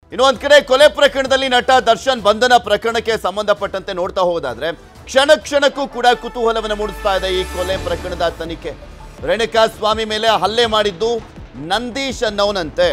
ಇನ್ನು ಒಂದ್ ಕಡೆ ಕೊಲೆ ಪ್ರಕರಣದಲ್ಲಿ ನಟ ದರ್ಶನ್ ಬಂಧನ ಪ್ರಕರಣಕ್ಕೆ ಸಂಬಂಧಪಟ್ಟಂತೆ ನೋಡ್ತಾ ಹೋಗೋದಾದ್ರೆ ಕ್ಷಣ ಕ್ಷಣಕ್ಕೂ ಕೂಡ ಕುತೂಹಲವನ್ನು ಮೂಡಿಸ್ತಾ ಇದೆ ಈ ಕೊಲೆ ಪ್ರಕರಣದ ತನಿಖೆ ರೇಣುಕಾ ಸ್ವಾಮಿ ಮೇಲೆ ಹಲ್ಲೆ ಮಾಡಿದ್ದು ನಂದೀಶ್ ಅನ್ನೋನಂತೆ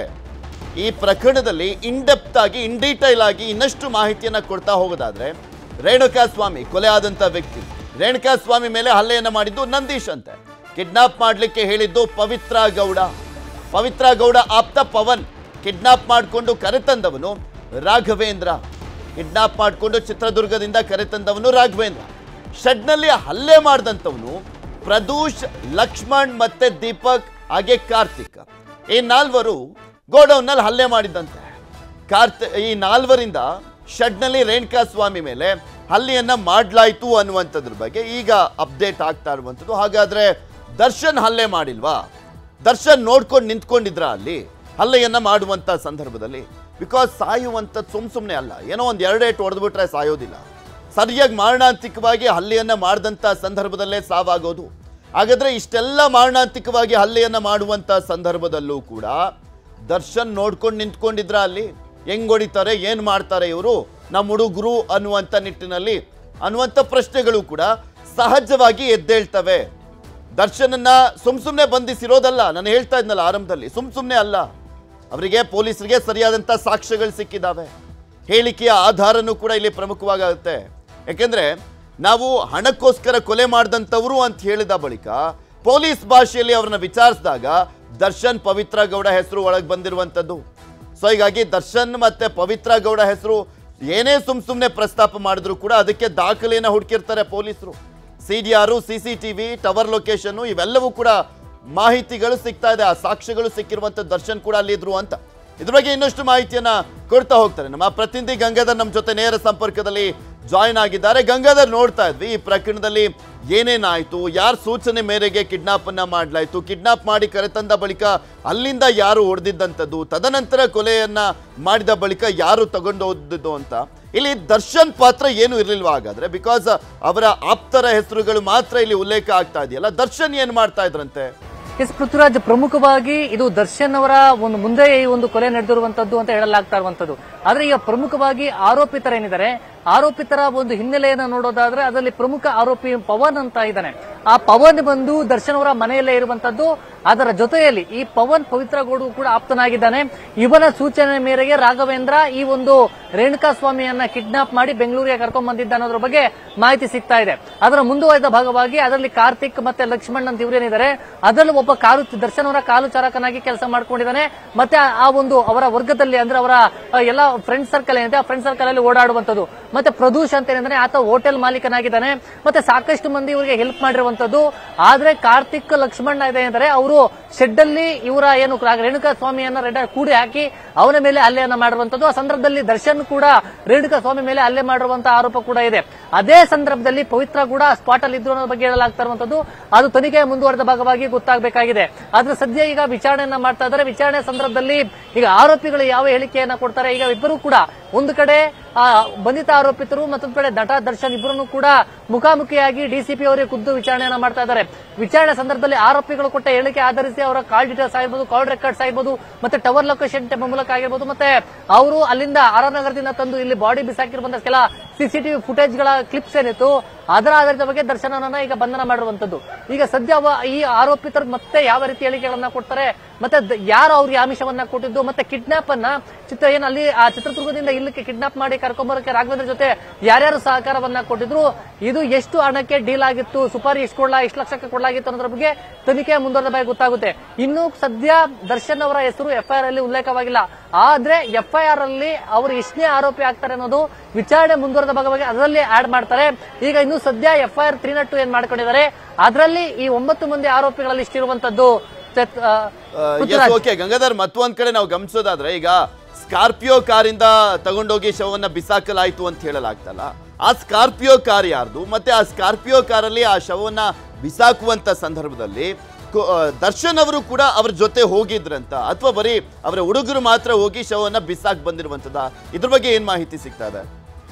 ಈ ಪ್ರಕರಣದಲ್ಲಿ ಇನ್ಡೆಪ್ತ್ ಆಗಿ ಇನ್ ಡೀಟೈಲ್ ಆಗಿ ಇನ್ನಷ್ಟು ಮಾಹಿತಿಯನ್ನ ಕೊಡ್ತಾ ಹೋಗೋದಾದ್ರೆ ರೇಣುಕಾ ಸ್ವಾಮಿ ಕೊಲೆ ಆದಂತ ವ್ಯಕ್ತಿ ರೇಣುಕಾ ಸ್ವಾಮಿ ಮೇಲೆ ಹಲ್ಲೆಯನ್ನ ಮಾಡಿದ್ದು ನಂದೀಶ್ ಅಂತೆ ಕಿಡ್ನಾಪ್ ಮಾಡ್ಲಿಕ್ಕೆ ಹೇಳಿದ್ದು ಪವಿತ್ರ ಗೌಡ ಪವಿತ್ರ ಗೌಡ ಆಪ್ತ ಪವನ್ ಕಿಡ್ನಾಪ್ ಮಾಡಿಕೊಂಡು ಕರೆತಂದವನು ರಾಘವೇಂದ್ರ ಕಿಡ್ನಾಪ್ ಮಾಡಿಕೊಂಡು ಚಿತ್ರದುರ್ಗದಿಂದ ಕರೆತಂದವನು ರಾಘವೇಂದ್ರ ಶೆಡ್ನಲ್ಲಿ ಹಲ್ಲೆ ಮಾಡಿದಂಥವನು ಪ್ರದೂಷ್ ಲಕ್ಷ್ಮಣ್ ಮತ್ತೆ ದೀಪಕ್ ಹಾಗೆ ಕಾರ್ತಿಕ್ ಈ ನಾಲ್ವರು ಗೋಡೌನ್ನಲ್ಲಿ ಹಲ್ಲೆ ಮಾಡಿದ್ದಂತೆ ಕಾರ್ತ ಈ ನಾಲ್ವರಿಂದ ಶೆಡ್ನಲ್ಲಿ ರೇಣುಕಾ ಸ್ವಾಮಿ ಮೇಲೆ ಹಲ್ಲೆಯನ್ನ ಮಾಡಲಾಯಿತು ಅನ್ನುವಂಥದ್ರ ಬಗ್ಗೆ ಈಗ ಅಪ್ಡೇಟ್ ಆಗ್ತಾ ಇರುವಂಥದ್ದು ಹಾಗಾದ್ರೆ ದರ್ಶನ್ ಹಲ್ಲೆ ಮಾಡಿಲ್ವಾ ದರ್ಶನ್ ನೋಡ್ಕೊಂಡು ನಿಂತ್ಕೊಂಡಿದ್ರ ಅಲ್ಲಿ ಹಲ್ಲೆಯನ್ನ ಮಾಡುವಂತ ಸಂದರ್ಭದಲ್ಲಿ ಬಿಕಾಸ್ ಸಾಯುವಂಥದ್ದು ಸುಮ್ ಸುಮ್ಮನೆ ಅಲ್ಲ ಏನೋ ಒಂದು ಎರಡೇಟು ಹೊಡೆದ್ಬಿಟ್ರೆ ಸಾಯೋದಿಲ್ಲ ಸರಿಯಾಗಿ ಮಾರಣಾಂತಿಕವಾಗಿ ಹಲ್ಲೆಯನ್ನ ಮಾಡಿದಂಥ ಸಂದರ್ಭದಲ್ಲೇ ಸಾವಾಗೋದು ಹಾಗಾದ್ರೆ ಇಷ್ಟೆಲ್ಲ ಮಾರಣಾಂತಿಕವಾಗಿ ಹಲ್ಲೆಯನ್ನ ಮಾಡುವಂತ ಸಂದರ್ಭದಲ್ಲೂ ಕೂಡ ದರ್ಶನ್ ನೋಡ್ಕೊಂಡು ನಿಂತ್ಕೊಂಡಿದ್ರ ಅಲ್ಲಿ ಹೆಂಗ್ ಹೊಡಿತಾರೆ ಏನ್ ಮಾಡ್ತಾರೆ ಇವರು ನಮ್ಮ ಹುಡುಗರು ಅನ್ನುವಂಥ ನಿಟ್ಟಿನಲ್ಲಿ ಅನ್ನುವಂಥ ಪ್ರಶ್ನೆಗಳು ಕೂಡ ಸಹಜವಾಗಿ ಎದ್ದೇಳ್ತವೆ ದರ್ಶನನ್ನ ಸುಮ್ ಸುಮ್ಮನೆ ಬಂಧಿಸಿರೋದಲ್ಲ ನಾನು ಹೇಳ್ತಾ ಇದ್ನಲ್ಲ ಆರಂಭದಲ್ಲಿ ಸುಮ್ ಸುಮ್ಮನೆ ಅಲ್ಲ ಅವರಿಗೆ ಪೊಲೀಸರಿಗೆ ಸರಿಯಾದಂಥ ಸಾಕ್ಷ್ಯಗಳು ಸಿಕ್ಕಿದಾವೆ ಹೇಳಿಕೆಯ ಆಧಾರನೂ ಕೂಡ ಇಲ್ಲಿ ಪ್ರಮುಖವಾಗುತ್ತೆ ಯಾಕೆಂದ್ರೆ ನಾವು ಹಣಕ್ಕೋಸ್ಕರ ಕೊಲೆ ಮಾಡಿದಂಥವ್ರು ಅಂತ ಹೇಳಿದ ಬಳಿಕ ಪೊಲೀಸ್ ಭಾಷೆಯಲ್ಲಿ ಅವ್ರನ್ನ ವಿಚಾರಿಸಿದಾಗ ದರ್ಶನ್ ಪವಿತ್ರ ಗೌಡ ಹೆಸರು ಒಳಗೆ ಬಂದಿರುವಂಥದ್ದು ಸೊ ಹೀಗಾಗಿ ದರ್ಶನ್ ಮತ್ತೆ ಪವಿತ್ರ ಗೌಡ ಹೆಸರು ಏನೇ ಸುಮ್ ಸುಮ್ಮನೆ ಪ್ರಸ್ತಾಪ ಮಾಡಿದ್ರು ಕೂಡ ಅದಕ್ಕೆ ದಾಖಲೆಯನ್ನು ಹುಡುಕಿರ್ತಾರೆ ಪೊಲೀಸರು C D R C C T V tower location ಇವೆಲ್ಲವೂ ಕೂಡ ಮಾಹಿತಿಗಳು ಸಿಗ್ತಾ ಇದೆ ಆ ಸಾಕ್ಷ್ಯಗಳು ಸಿಕ್ಕಿರುವಂತ ದರ್ಶನ್ ಕೂಡ ಅಲ್ಲಿದ್ರು ಅಂತ ಇದ್ರ ಬಗ್ಗೆ ಇನ್ನಷ್ಟು ಮಾಹಿತಿಯನ್ನ ಕೊಡ್ತಾ ಹೋಗ್ತಾರೆ ನಮ್ಮ ಪ್ರತಿನಿಧಿ ಗಂಗಾಧರ್ ನಮ್ಮ ಜೊತೆ ನೇರ ಸಂಪರ್ಕದಲ್ಲಿ ಜಾಯಿನ್ ಆಗಿದ್ದಾರೆ ಗಂಗಾಧರ್ ನೋಡ್ತಾ ಇದ್ವಿ ಈ ಪ್ರಕರಣದಲ್ಲಿ ಏನೇನಾಯ್ತು ಯಾರ ಸೂಚನೆ ಮೇರೆಗೆ ಕಿಡ್ನಾಪ್ ಅನ್ನ ಮಾಡಲಾಯ್ತು ಕಿಡ್ನಾಪ್ ಮಾಡಿ ಕರೆತಂದ ಬಳಿಕ ಅಲ್ಲಿಂದ ಯಾರು ಹೊಡೆದಿದ್ದಂಥದ್ದು ತದನಂತರ ಕೊಲೆಯನ್ನ ಮಾಡಿದ ಬಳಿಕ ಯಾರು ತಗೊಂಡು ಹೋದದ್ದು ಅಂತ ಇಲ್ಲಿ ದರ್ಶನ್ ಪಾತ್ರ ಏನು ಇರಲಿಲ್ವಾ ಹಾಗಾದ್ರೆ ಬಿಕಾಸ್ ಅವರ ಆಪ್ತರ ಹೆಸರುಗಳು ಮಾತ್ರ ಇಲ್ಲಿ ಉಲ್ಲೇಖ ಆಗ್ತಾ ಇದೆಯಲ್ಲ ದರ್ಶನ್ ಏನ್ ಮಾಡ್ತಾ ಇದ್ರಂತೆ ಎಸ್ ಪೃಥ್ವಿರಾಜ್ ಪ್ರಮುಖವಾಗಿ ಇದು ದರ್ಶನ್ ಅವರ ಒಂದು ಮುಂದೆ ಈ ಒಂದು ಕೊಲೆ ನಡೆದಿರುವಂತದ್ದು ಅಂತ ಹೇಳಲಾಗ್ತಾ ಇರುವಂತದ್ದು ಆದ್ರೆ ಈಗ ಪ್ರಮುಖವಾಗಿ ಆರೋಪಿತರೇನಿದ್ದಾರೆ ಆರೋಪಿತರ ಒಂದು ಹಿನ್ನೆಲೆಯನ್ನ ನೋಡೋದಾದ್ರೆ ಅದರಲ್ಲಿ ಪ್ರಮುಖ ಆರೋಪಿ ಪವನ್ ಅಂತ ಇದ್ದಾನೆ ಆ ಪವನ್ ಬಂದು ದರ್ಶನ್ ಅವರ ಮನೆಯಲ್ಲೇ ಇರುವಂತದ್ದು ಅದರ ಜೊತೆಯಲ್ಲಿ ಈ ಪವನ್ ಪವಿತ್ರ ಗೌಡು ಕೂಡ ಆಪ್ತನಾಗಿದ್ದಾನೆ ಇವನ ಸೂಚನೆ ಮೇರೆಗೆ ರಾಘವೇಂದ್ರ ಈ ಒಂದು ರೇಣುಕಾ ಸ್ವಾಮಿಯನ್ನ ಕಿಡ್ನಾಪ್ ಮಾಡಿ ಬೆಂಗಳೂರಿಗೆ ಕರ್ಕೊಂಡ್ ಬಂದಿದ್ದ ಅನ್ನೋದ್ರ ಬಗ್ಗೆ ಮಾಹಿತಿ ಸಿಗ್ತಾ ಇದೆ ಅದರ ಮುಂದುವರೆದ ಭಾಗವಾಗಿ ಅದರಲ್ಲಿ ಕಾರ್ತಿಕ್ ಮತ್ತೆ ಲಕ್ಷ್ಮಣ್ ಅಂತ ಇವರೇನಿದ್ದಾರೆ ಅದರಲ್ಲೂ ಒಬ್ಬ ಕಾಲು ದರ್ಶನ್ ಅವರ ಕಾಲು ಚಾಲಕನಾಗಿ ಕೆಲಸ ಮಾಡ್ಕೊಂಡಿದ್ದಾನೆ ಮತ್ತೆ ಆ- ಆ ಒಂದು ಅವರ ವರ್ಗದಲ್ಲಿ ಅಂದ್ರೆ ಅವರ ಆ, ಎಲ್ಲ ಫ್ರೆಂಡ್ ಸರ್ಕಲ್ ಏನಿದೆ ಆ ಫ್ರೆಂಡ್ ಸರ್ಕಲ್ ಅಲ್ಲಿ ಓಡಾಡುವಂತದ್ದು ಮತ್ತೆ ಪ್ರದೂಷ್ ಅಂತ ಏನಂದ್ರೆ ಆತ ಹೋಟೆಲ್ ಮಾಲೀಕನಾಗಿದ್ದಾನೆ ಮತ್ತೆ ಸಾಕಷ್ಟು ಮಂದಿ ಇವರಿಗೆ ಹೆಲ್ಪ್ ಮಾಡಿರುವಂತದ್ದು ಆದ್ರೆ ಕಾರ್ತಿಕ್ ಲಕ್ಷ್ಮಣ ಇದೆ ಅಂದರೆ ಅವರು ಶೆಡ್ ಅಲ್ಲಿ ಇವರ ಏನು ರಾ- ರೇಣುಕಾ ಸ್ವಾಮಿಯನ್ನ ರೆಡ ಕೂಡಿ ಹಾಕಿ ಅವನ ಮೇಲೆ ಹಲ್ಲೆಯನ್ನ ಮಾಡಿರುವಂತದ್ದು ಆ ಸಂದರ್ಭದಲ್ಲಿ ದರ್ಶನ್ ಕೂಡ ರೇಣುಕಾ ಸ್ವಾಮಿ ಮೇಲೆ ಹಲ್ಲೆ ಮಾಡಿರುವಂತಹ ಆರೋಪ ಕೂಡ ಇದೆ ಅದೇ ಸಂದರ್ಭದಲ್ಲಿ ಪವಿತ್ರ ಕೂಡ ಸ್ಪಾಟ್ ಅಲ್ಲಿ ಇದ್ರು ಅನ್ನೋ ಬಗ್ಗೆ ಹೇಳಲಾಗ್ತಾ ಇರುವಂತದ್ದು ಅದು ತನಿಖೆ ಮುಂದುವರೆದ ಭಾಗವಾಗಿ ಗೊತ್ತಾಗಬೇಕಾಗಿದೆ ಆದ್ರೆ ಸದ್ಯ ಈಗ ವಿಚಾರಣೆಯನ್ನ ಮಾಡ್ತಾ ಇದ್ದಾರೆ ವಿಚಾರಣೆ ಸಂದರ್ಭದಲ್ಲಿ ಈಗ ಆರೋಪಿಗಳು ಯಾವ ಹೇಳಿಕೆಯನ್ನ ಕೊಡ್ತಾರೆ ಈಗ ಇಬ್ಬರು ಕೂಡ ಒಂದು ಕಡೆ ಆ ಬಂಧಿತ ಆರೋಪಿತರು ಮತ್ತೊಂದು ಕಡೆ ನಟ ದರ್ಶನ್ ಇಬ್ಬರನ್ನು ಕೂಡ ಮುಖಾಮುಖಿಯಾಗಿ ಡಿಸಿಪಿ ಅವರೇ ಖುದ್ದು ವಿಚಾರಣೆಯನ್ನ ಮಾಡ್ತಾ ಇದ್ದಾರೆ ವಿಚಾರಣೆ ಸಂದರ್ಭದಲ್ಲಿ ಆರೋಪಿಗಳು ಕೊಟ್ಟ ಹೇಳಿಕೆ ಆಧರಿಸಿ ಅವರ ಕಾಲ್ ಡೀಟೇಲ್ಸ್ ಆಗಿರ್ಬೋದು ಕಾಲ್ ರೆಕಾರ್ಡ್ಸ್ ಆಗಿರ್ಬೋದು ಮತ್ತೆ ಟವರ್ ಲೊಕೇಶನ್ ಮೂಲಕ ಆಗಿರ್ಬೋದು ಮತ್ತೆ ಅವರು ಅಲ್ಲಿಂದ ಆರನಗರದಿಂದ ತಂದು ಇಲ್ಲಿ ಬಾಡಿ ಬಿಸಾಕಿರುವಂತಹ ಕೆಲ ಸಿಸಿಟಿವಿ ಫುಟೇಜ್ ಗಳ ಕ್ಲಿಪ್ಸ್ ಏನಿತ್ತು ಅದರ ಆಧಾರಿತ ಬಗ್ಗೆ ದರ್ಶನವನ್ನ ಈಗ ಬಂಧನ ಮಾಡಿರುವಂತದ್ದು ಈಗ ಸದ್ಯ ಅವ- ಈ ಆರೋಪಿತರು ಮತ್ತೆ ಯಾವ ರೀತಿ ಹೇಳಿಕೆಗಳನ್ನ ಕೊಡ್ತಾರೆ ಮತ್ತೆ ದ- ಯಾರು ಅವ್ರಿಗೆ ಆಮಿಷವನ್ನ ಕೊಟ್ಟಿದ್ದು ಮತ್ತೆ ಕಿಡ್ನಾಪ್ ಅನ್ನ ಚಿತ್ರ ಏನ್ ಅಲ್ಲಿ ಆ ಚಿತ್ರದುರ್ಗದಿಂದ ಇಲ್ಲಕ್ಕೆ ಕಿಡ್ನಾಪ್ ಮಾಡಿ ಕರ್ಕೊಂಬರಕ್ಕೆ ರಾಘವೇಂದ್ರ ಜೊತೆ ಯಾರ್ಯಾರು ಸಹಕಾರವನ್ನ ಕೊಟ್ಟಿದ್ರು ಇದು ಎಷ್ಟು ಹಣಕ್ಕೆ ಡೀಲ್ ಆಗಿತ್ತು ಸುಪಾರಿ ಎಷ್ಟು ಕೊಡ್ಲಾ ಎಷ್ಟು ಲಕ್ಷಕ್ಕೆ ಕೊಡ್ಲಾಗಿತ್ತು ಅನ್ನೋದ್ರ ಬಗ್ಗೆ ತನಿಖೆ ಮುಂದುವರೆದ ಬಗ್ಗೆ ಗೊತ್ತಾಗುತ್ತೆ ಇನ್ನು ಸದ್ಯ ದರ್ಶನ್ ಅವರ ಹೆಸರು ಎಫ್ಐಆರ್ ಅಲ್ಲಿ ಉಲ್ಲೇಖವಾಗಿಲ್ಲ ಆದ್ರೆ ಎಫ್ಐಆರ್ ಅಲ್ಲಿ ಅವರು ಎಷ್ಟನೇ ಆರೋಪಿ ಆಗ್ತಾರೆ ಅನ್ನೋದು ವಿಚಾರಣೆ ಮುಂದುವರೆದ ಭಾಗವಾಗಿ ಅದರಲ್ಲಿ ಆಡ್ ಮಾಡ್ತಾರೆ ಈಗ ಇನ್ನು ಸದ್ಯ ಎಫ್ಐಆರ್ ತ್ರೀ ನಾಟ್ ಟು ಏನ್ ಮಾಡ್ಕೊಂಡಿದ್ದಾರೆ ಅದರಲ್ಲಿ ಈ ಒಂಬತ್ತು ಮಂದಿ ಆರೋಪಿಗಳಲ್ಲಿ ಇಷ್ಟಿರುವಂತದ್ದು ಚತ್- ಆ, ಪೃಥ್ವಿರಾಜ್. ಓಕೆ ಗಂಗಾಧರ್ ಮತ್ತೊಂದ್ ಕಡೆ ನಾವು ಗಮನಿಸೋದಾದ್ರೆ ಈಗ ಸ್ಕಾರ್ಪಿಯೋ ಕಾರಿಂದ ತಗೊಂಡೋಗಿ ಶವವನ್ನ ಬಿಸಾಕಲಾಯ್ತು ಅಂತ ಹೇಳಲಾಗ್ತಲ್ಲ ಆ ಸ್ಕಾರ್ಪಿಯೋ ಕಾರ್ ಯಾರ್ದು ಮತ್ತೆ ಆ ಸ್ಕಾರ್ಪಿಯೋ ಕಾರಲ್ಲಿ ಆ ಶವವನ್ನ ಬಿಸಾಕುವಂತ ಸಂದರ್ಭದಲ್ಲಿ ಕೊ- ಆ, ದರ್ಶನ್ ಅವರು ಕೂಡ ಅವ್ರ ಜೊತೆ ಹೋಗಿದ್ರಂತ ಅಥವಾ ಬರೀ ಅವರ ಹುಡುಗರು ಮಾತ್ರ ಹೋಗಿ ಶವವನ್ನ ಬಿಸಾಕ್ ಬಂದಿರುವಂತದ ಇದ್ರ ಬಗ್ಗೆ ಏನ್ ಮಾಹಿತಿ ಸಿಗ್ತಾ ಇದೆ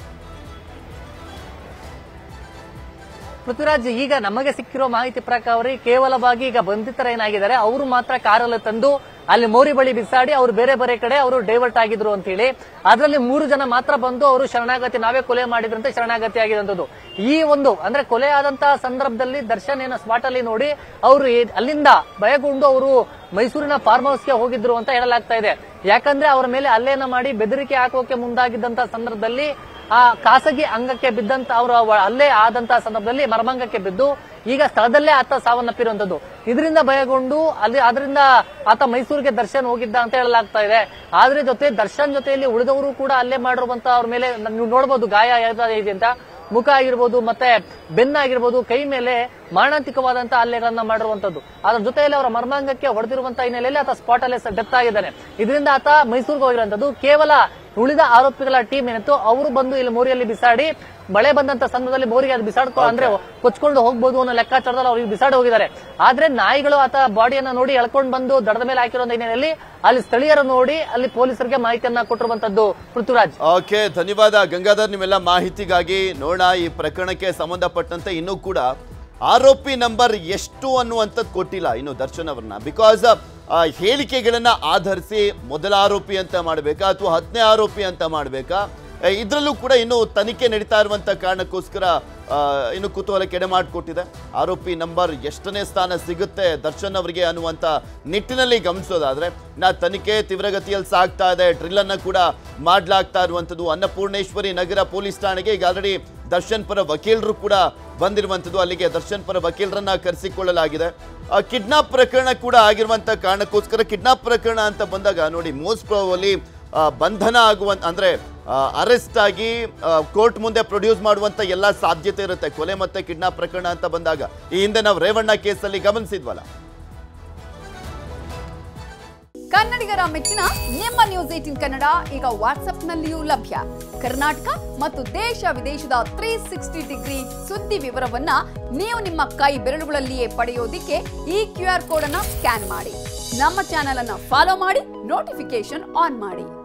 ಪೃಥ್ವಿರಾಜ್ ಈಗ ನಮಗೆ ಸಿಕ್ಕಿರೋ ಮಾಹಿತಿ ಪ್ರಕಾರ ಕೇವಲವಾಗಿ ಈಗ ಬಂಧಿತರ ಏನಾಗಿದ್ದಾರೆ ಅವರು ಮಾತ್ರ ಕಾರಲ್ಲಿ ತಂದು ಅಲ್ಲಿ ಮೋರಿ ಬಳಿ ಬಿಸಾಡಿ ಅವರು ಬೇರೆ ಬೇರೆ ಕಡೆ ಅವರು ಡೈವರ್ಟ್ ಆಗಿದ್ರು ಅಂತ ಹೇಳಿ ಅದರಲ್ಲಿ ಮೂರು ಜನ ಮಾತ್ರ ಬಂದು ಅವರು ಶರಣಾಗತಿ ನಾವೇ ಕೊಲೆ ಮಾಡಿದ್ರಂತೆ ಶರಣಾಗತಿ ಆಗಿರುವಂತದ್ದು ಈ ಒಂದು ಅಂದ್ರೆ ಕೊಲೆ ಆದಂತಹ ಸಂದರ್ಭದಲ್ಲಿ ದರ್ಶನ್ ಏನೋ ಸ್ಪಾಟ್ ಅಲ್ಲಿ ನೋಡಿ ಅವರು ಅಲ್ಲಿಂದ ಭಯಗೊಂಡು ಅವರು ಮೈಸೂರಿನ ಫಾರ್ಮ್ ಹೌಸ್ಗೆ ಹೋಗಿದ್ರು ಅಂತ ಹೇಳಲಾಗ್ತಾ ಇದೆ ಯಾಕಂದ್ರೆ ಅವರ ಮೇಲೆ ಹಲ್ಲೆಯನ್ನ ಮಾಡಿ ಬೆದರಿಕೆ ಹಾಕೋಕೆ ಮುಂದಾಗಿದ್ದಂತ ಸಂದರ್ಭದಲ್ಲಿ ಆ ಖಾಸಗಿ ಅಂಗಕ್ಕೆ ಬಿದ್ದಂತ ಅವರ ಹಲ್ಲೆ ಆದಂತಹ ಸಂದರ್ಭದಲ್ಲಿ ಮರ್ಮಂಗಕ್ಕೆ ಬಿದ್ದು ಈಗ ಸ್ಥಳದಲ್ಲೇ ಆತ ಸಾವನ್ನಪ್ಪಿರುವಂತದ್ದು ಇದರಿಂದ ಭಯಗೊಂಡು ಅಲ್ಲಿ ಅದರಿಂದ ಆತ ಮೈಸೂರಿಗೆ ದರ್ಶನ್ ಹೋಗಿದ್ದ ಅಂತ ಹೇಳಲಾಗ್ತಾ ಇದೆ ಆದ್ರೆ ಜೊತೆ ದರ್ಶನ್ ಜೊತೆಯಲ್ಲಿ ಉಳಿದವರು ಕೂಡ ಅಲ್ಲೇ ಮಾಡಿರುವಂತ ಅವ್ರ ಮೇಲೆ ನೀವು ನೋಡಬಹುದು ಗಾಯ ಯಾವ್ದು ಇದೆ ಅಂತ ಮುಖ ಆಗಿರ್ಬೋದು ಮತ್ತೆ ಬೆನ್ನಾಗಿರ್ಬೋದು ಕೈ ಮೇಲೆ ಮಾರಣಾಂತಿಕವಾದಂತಹ ಹಲ್ಲೆಗಳನ್ನ ಮಾಡಿರುವಂತದ್ದು ಅದ್ರ ಜೊತೆಯಲ್ಲಿ ಅವರ ಮರ್ಮಾಂಗಕ್ಕೆ ಹೊಡೆದಿರುವಂತಹ ಹಿನ್ನೆಲೆಯಲ್ಲಿ ಆತ ಸ್ಪಾಟ್ ಅಲ್ಲೇ ಡೆತ್ ಆಗಿದ್ದಾನೆ ಇದರಿಂದ ಆತ ಮೈಸೂರಿಗೆ ಹೋಗಿರುವಂತದ್ದು ಕೇವಲ ಉಳಿದ ಆರೋಪಿಗಳ ಟೀಮ್ ಏನಿತ್ತು ಅವರು ಬಂದು ಇಲ್ಲಿ ಮೋರಿಯಲ್ಲಿ ಬಿಸಾಡಿ ಮಳೆ ಬಂದಂತ ಸಂದರ್ಭದಲ್ಲಿ ಮೋರಿಗೆ ಅದು ಬಿಸಾಡ್ಕೊ ಅಂದ್ರೆ ಕೊಚ್ಕೊಂಡು ಹೋಗ್ಬೋದು ಅನ್ನೋ ಲೆಕ್ಕಾಚಾರದಲ್ಲಿ ಅವ್ರಿಗೆ ಬಿಸಾಡಿ ಹೋಗಿದ್ದಾರೆ ಆದ್ರೆ ನಾಯಿಗಳು ಆತ ಬಾಡಿಯನ್ನ ನೋಡಿ ಎಳ್ಕೊಂಡು ಬಂದು ದಡದ ಮೇಲೆ ಹಾಕಿರೋ ಹಿನ್ನೆಲೆಯಲ್ಲಿ ಅಲ್ಲಿ ಸ್ಥಳೀಯರು ನೋಡಿ ಅಲ್ಲಿ ಪೊಲೀಸರಿಗೆ ಮಾಹಿತಿಯನ್ನ ಕೊಟ್ಟಿರುವಂತದ್ದು ಪೃಥ್ವಿರಾಜ್ ಓಕೆ ಧನ್ಯವಾದ ಗಂಗಾಧರ್ ನಿಮ್ಮೆಲ್ಲ ಮಾಹಿತಿಗಾಗಿ ನೋಡೋಣ ಈ ಪ್ರಕರಣಕ್ಕೆ ಸಂಬಂಧಪಟ್ಟಂತೆ ಇನ್ನೂ ಕೂಡ ಆರೋಪಿ ನಂಬರ್ ಎಷ್ಟು ಅನ್ನುವಂಥದ್ದು ಕೊಟ್ಟಿಲ್ಲ ಇನ್ನು ದರ್ಶನ್ ಅವ್ರನ್ನ ಬಿಕಾಸ್ ಹೇಳಿಕೆಗಳನ್ನ ಆಧರಿಸಿ ಮೊದಲ ಆರೋಪಿ ಅಂತ ಮಾಡಬೇಕಾ ಅಥವಾ ಹತ್ತನೇ ಆರೋಪಿ ಅಂತ ಮಾಡಬೇಕಾ ಇದರಲ್ಲೂ ಕೂಡ ಇನ್ನು ತನಿಖೆ ನಡೀತಾ ಇರುವಂತ ಕಾರಣಕ್ಕೋಸ್ಕರ ಆ, ಇನ್ನು ಕುತೂಹಲಕ್ಕೆ ಎಡೆ ಮಾಡಿಕೊಟ್ಟಿದೆ ಆರೋಪಿ ನಂಬರ್ ಎಷ್ಟನೇ ಸ್ಥಾನ ಸಿಗುತ್ತೆ ದರ್ಶನ್ ಅವರಿಗೆ ಅನ್ನುವಂಥ ನಿಟ್ಟಿನಲ್ಲಿ ಗಮನಿಸೋದಾದ್ರೆ ನಾ ತನಿಖೆ ತೀವ್ರಗತಿಯಲ್ಲಿ ಸಾಗ್ತಾ ಇದೆ ಡ್ರಿಲ್ ಅನ್ನ ಕೂಡ ಮಾಡ್ಲಾಗ್ತಾ ಇರುವಂಥದ್ದು ಅನ್ನಪೂರ್ಣೇಶ್ವರಿ ನಗರ ಪೊಲೀಸ್ ಠಾಣೆಗೆ ಈಗ ಆಲ್ರೆಡಿ ದರ್ಶನ್ ಪರ ವಕೀಲರು ಕೂಡ ಬಂದಿರುವಂಥದ್ದು ಅಲ್ಲಿಗೆ ದರ್ಶನ್ ಪರ ವಕೀಲರನ್ನ ಕರೆಸಿಕೊಳ್ಳಲಾಗಿದೆ ಕಿಡ್ನಾಪ್ ಪ್ರಕರಣ ಕೂಡ ಆಗಿರುವಂತ ಕಾರಣಕ್ಕೋಸ್ಕರ ಕಿಡ್ನಾಪ್ ಪ್ರಕರಣ ಅಂತ ಬಂದಾಗ ನೋಡಿ ಮೋಸ್ಟ್ ಪ್ರಾಬಲಿ ಬಂಧನ ಆಗುವಂತ ಅಂದ್ರೆ ಅರೆಸ್ಟ್ ಆಗಿ ಕೋರ್ಟ್ ಮುಂದೆ ಪ್ರೊಡ್ಯೂಸ್ ಮಾಡುವಂತ ಎಲ್ಲ ಸಾಧ್ಯತೆ ಇರುತ್ತೆ ಕೊಲೆ ಮತ್ತೆ ಕಿಡ್ನಾಪ್ ಪ್ರಕರಣ ಅಂತ ಬಂದಾಗ ಈ ಹಿಂದೆ ನಾವು ರೇವಣ್ಣ ಕೇಸಲ್ಲಿ ಗಮನಿಸಿದ್ವಲ್ಲ ಕನ್ನಡಿಗರ ಮೆಚ್ಚಿನ ನಿಮ್ಮ ನ್ಯೂಸ್ ಏಟಿನ್ ಕನ್ನಡ ಈಗ ವಾಟ್ಸ್ಆಪ್ನಲ್ಲಿಯೂ ಲಭ್ಯ ಕರ್ನಾಟಕ ಮತ್ತು ದೇಶ ವಿದೇಶದ ತ್ರೀ ಸಿಕ್ಸ್ಟಿ ಡಿಗ್ರಿ ಸುದ್ದಿ ವಿವರವನ್ನ ನೀವು ನಿಮ್ಮ ಕೈ ಬೆರಳುಗಳಲ್ಲಿಯೇ ಪಡೆಯೋದಿಕ್ಕೆ ಈ ಕ್ಯೂ ಆರ್ ಕೋಡ್ ಅನ್ನ ಸ್ಕ್ಯಾನ್ ಮಾಡಿ ನಮ್ಮ ಚಾನೆಲ್ ಅನ್ನ ಫಾಲೋ ಮಾಡಿ ನೋಟಿಫಿಕೇಶನ್ ಆನ್ ಮಾಡಿ